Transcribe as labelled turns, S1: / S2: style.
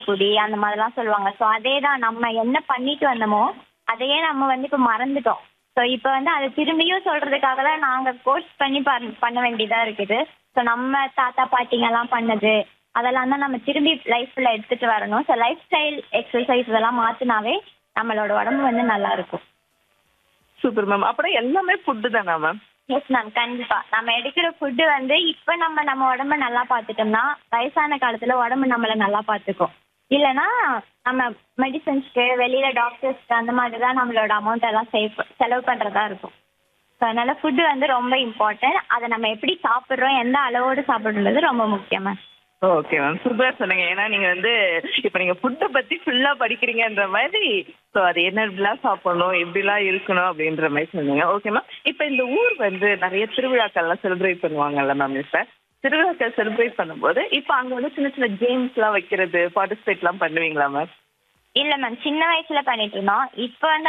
S1: குடி அந்த மாதிரிலாம் சொல்லுவாங்க ஸோ அதே தான் நம்ம என்ன பண்ணிட்டு வந்தோமோ அதையே நம்ம வந்து இப்போ மறந்துட்டோம் ஸோ இப்போ வந்து அதை திரும்பியும் சொல்றதுக்காக தான் நாங்கள் கோர்ஸ் பண்ணி பண்- பண்ண வேண்டியதாக இருக்குது ஸோ நம்ம தாத்தா பாட்டிங்கெல்லாம் பண்ணது அதெல்லாம் தான் நம்ம திரும்பி லைஃப்பில் எடுத்துட்டு வரணும் ஸோ லைஃப் ஸ்டைல் எக்ஸசைஸ் இதெல்லாம் மாற்றினாவே நம்மளோட உடம்பு வந்து நல்லா இருக்கும்
S2: சூப்பர் மேம் அப்புறம் எல்லாமே ஃபுட்டு தானா மேம்
S1: எஸ் மேம் கண்டிப்பா நம்ம எடுக்கிற ஃபுட்டு வந்து இப்ப நம்ம நம்ம உடம்ப நல்லா பார்த்துட்டோம்னா வயசான காலத்துல உடம்பு நம்மள நல்லா பார்த்துக்கும் இல்லைன்னா நம்ம மெடிசன்ஸ்க்கு வெளியில டாக்டர்ஸ்க்கு அந்த மாதிரி தான் நம்மளோட அமௌண்ட் எல்லாம் சேவ் செலவு பண்றதா இருக்கும் ஸோ அதனால ஃபுட்டு வந்து ரொம்ப இம்பார்ட்டன்ட் அதை நம்ம எப்படி சாப்பிட்றோம் எந்த அளவோடு சாப்பிடுறது ரொம்ப முக்கியம் மேம்
S2: ஓகே மேம் சூப்பரா சொன்னீங்க ஏன்னா நீங்க வந்து இப்போ நீங்க ஃபுட்டை பத்தி ஃபுல்லா படிக்கிறீங்கன்ற மாதிரி ஸோ அது என்ன இப்படிலாம் சாப்பிடணும் எப்படிலாம் இருக்கணும் அப்படின்ற மாதிரி சொன்னீங்க ஓகே மேம் இப்போ இந்த ஊர் வந்து நிறைய திருவிழாக்கள்லாம் செலிப்ரேட் பண்ணுவாங்கல்ல மேம் இப்போ திருவிழாக்கள் செலிப்ரேட் பண்ணும்போது இப்போ அங்க வந்து சின்ன சின்ன கேம்ஸ்லாம் வைக்கிறது பார்ட்டிசிபேட்லாம் பண்ணுவீங்களா மேம்
S1: இல்ல மேம் சின்ன வயசுல பண்ணிட்டு இருந்தோம் இப்போ வந்து